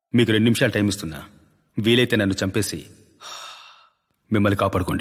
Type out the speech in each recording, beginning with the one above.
మీకు రెండు నిమిషాలు టైం ఇస్తున్నా వీలైతే నన్ను చంపేసి మిమ్మల్ని కాపాడుకోండి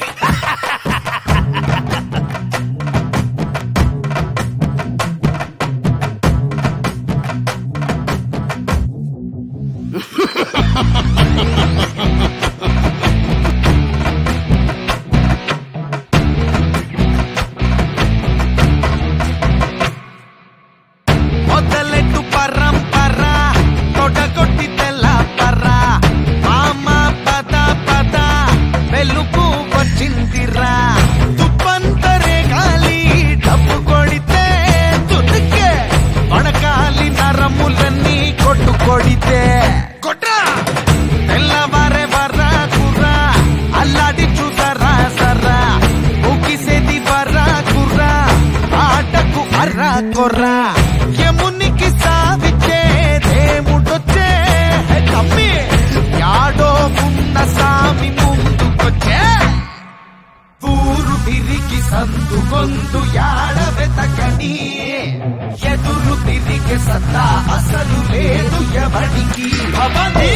మొదలెట్టు పరంపర తొడగొట్టి తెల్ల పర్ర మామ పద పద వెలుగు వచ్చిందిరా తుప్పంతరే గాలి డబ్బు కొడితే తుదికే వడకాలి నరములన్నీ కొట్టు కొడితే కొట్రా తెల్లవారే వర్రా కుర్రా అల్లాడి చూసారా సర్రా ఊకిసేది వర్రా కుర్రా ఆటకు అర్రా కొర్రా యమునికి సావిచ్చే దేవుడొచ్చే హే తమ్మి యాడో ఉన్న సామి ముందుకొచ్చే ఊరు తిరిగి సందు గొంతు యాడ వెతకని ఎదురు తిరిగి సత్తా అసలు లేదు ఎవడికి భవని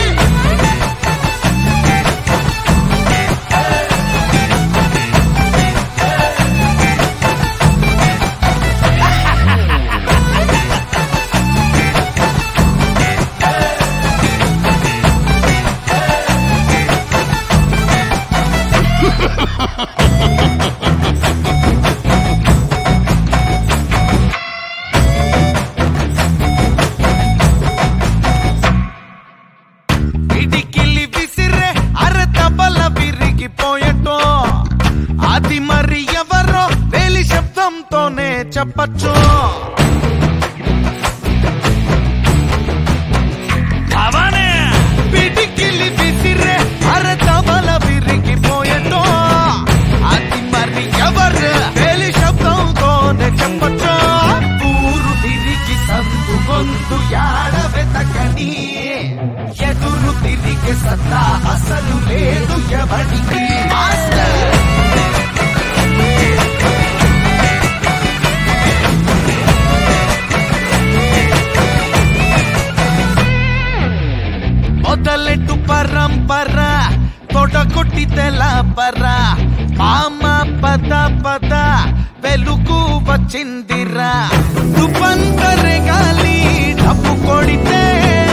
పిడికిలి విసిరే అరతబల విరిగిపోయటో అది మరి ఎవరో వేలి శబ్దంతోనే చెప్పచ్చు అవనే పిడికిలి విసిరే అరతబల విరిగిపోయటో అది మరి ఎవరు వేలి శబ్దంతోనే చెప్పచ్చు ఊరు తిరిగి సందు గొంతు యాడ వెతకని ఎదురు తిరిగి సత్తా అసలు లేదు ఎవడికి మాస్టర్ మొదలెట్టు పరంపర తొడగొట్టి తెల పర మామ పద పద వెలుగు వచ్చిందిరా తుపంతరే గాలి డబ్బు కొడితే